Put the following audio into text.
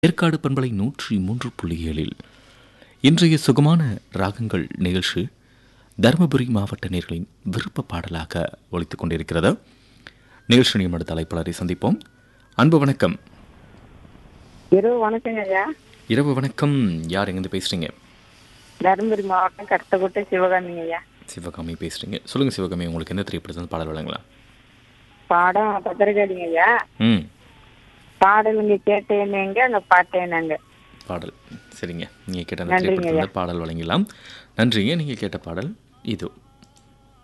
ஏற்காடு பண்பலை நூற்றி மூன்று புள்ளி ஏழில் இன்றைய சுகமான ராகங்கள் நிகழ்ச்சி தருமபுரி மாவட்ட நேர்களின் விருப்ப பாடலாக ஒலித்துக் கொண்டிருக்கிறது நிகழ்ச்சி நியமன தலைப்பாளரை சந்திப்போம் அன்பு வணக்கம் இரவு வணக்கங்க ஐயா இரவு வணக்கம் யார் எங்கேருந்து பேசுறீங்க தருமபுரி மாவட்டம் கட்டக்கோட்டை சிவகாமிங்க ஐயா சிவகாமி பேசுறீங்க சொல்லுங்க சிவகாமி உங்களுக்கு எந்த திரைப்படத்தில் பாடல் வழங்கலாம் பாடம் பத்திரகாளிங்க ஐயா ம் பாடலுங்க கேட்டேனேங்க அங்க பாட்டேனாங்க பாடல் சரிங்க நீங்கள் கேட்ட அந்த நன்றிங்க திரைப்படத்தில் பாடல் வழங்கலாம் நன்றிங்க நீங்கள் கேட்ட பாடல் இதோ